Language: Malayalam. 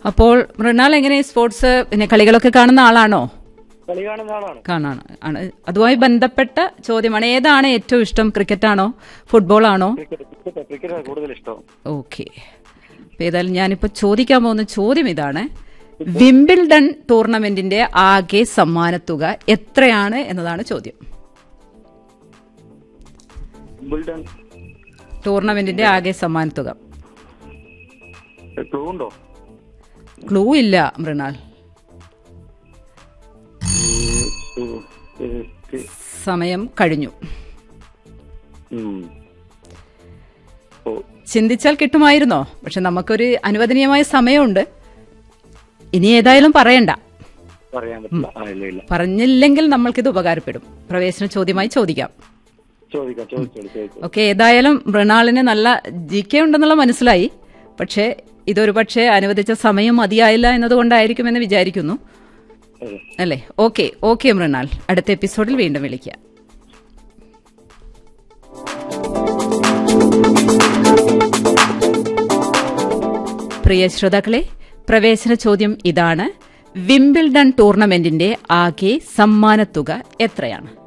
അപ്പോൾ മൃണാൾ എങ്ങനെ സ്പോർട്സ് പിന്നെ കളികളൊക്കെ കാണുന്ന ആളാണോ കളി കാണുന്ന ആളാണ് കാണാണ് ആണ് അതുമായി ബന്ധപ്പെട്ട ചോദ്യമാണ് ഏതാണ് ഏറ്റവും ഇഷ്ടം ക്രിക്കറ്റ് ആണോ ഫുട്ബോൾ ആണോ ക്രിക്കറ്റ് ക്രിക്കറ്റ് ക്രിക്കറ്റാണ് കൂടുതൽ ഇഷ്ടം ഓക്കെ അപ്പൊ ഏതായാലും ഞാനിപ്പോ ചോദിക്കാൻ പോകുന്ന ചോദ്യം ഇതാണ് വിംബിൾഡൺ ടൂർണമെന്റിന്റെ ആകെ സമ്മാനത്തുക എത്രയാണ് എന്നതാണ് ചോദ്യം ബിൽഡൺ ടൂർണമെന്റിന്റെ ആകെ സമ്മാനത്തുക ക്ലൂ ഉണ്ടോ ക്ലൂ ഇല്ല മൃണാൾ ഉം, ഉം, ഉം, സമയം കഴിഞ്ഞു ഉം. ഓ ചിന്തിച്ചാൽ കിട്ടുമായിരുന്നോ പക്ഷെ നമുക്കൊരു അനുവദനീയമായ സമയമുണ്ട് ഇനി ഏതായാലും പറയണ്ട പറയാൻ പറ്റില്ല ആ ഇല്ല ഇല്ല പറഞ്ഞില്ലെങ്കിൽ നമ്മൾക്കിത് ഉപകാരപ്പെടും പ്രവേശന ചോദ്യമായി ചോദിക്കാം ചോദിക്കാം ചോദിച്ചോളൂ ചോദിച്ചോളൂ ഓക്കെ ഏതായാലും മൃണാളിന് നല്ല ജി കെ ഉണ്ടെന്നുള്ള മനസ്സിലായി പക്ഷേ ഇതൊരു പക്ഷേ അനുവദിച്ച സമയം മതിയായില്ല എന്നതുകൊണ്ടായിരിക്കുമെന്ന് വിചാരിക്കുന്നു അതെ. അല്ലേ ഓക്കെ ഓക്കെ മൃണാൾ അടുത്ത എപ്പിസോഡിൽ വീണ്ടും വിളിക്കാം പ്രിയ ശ്രോതാക്കളെ പ്രവേശന ചോദ്യം ഇതാണ് വിംബിൾഡൺ ടൂർണമെന്റിന്റെ ആകെ സമ്മാനത്തുക എത്രയാണ്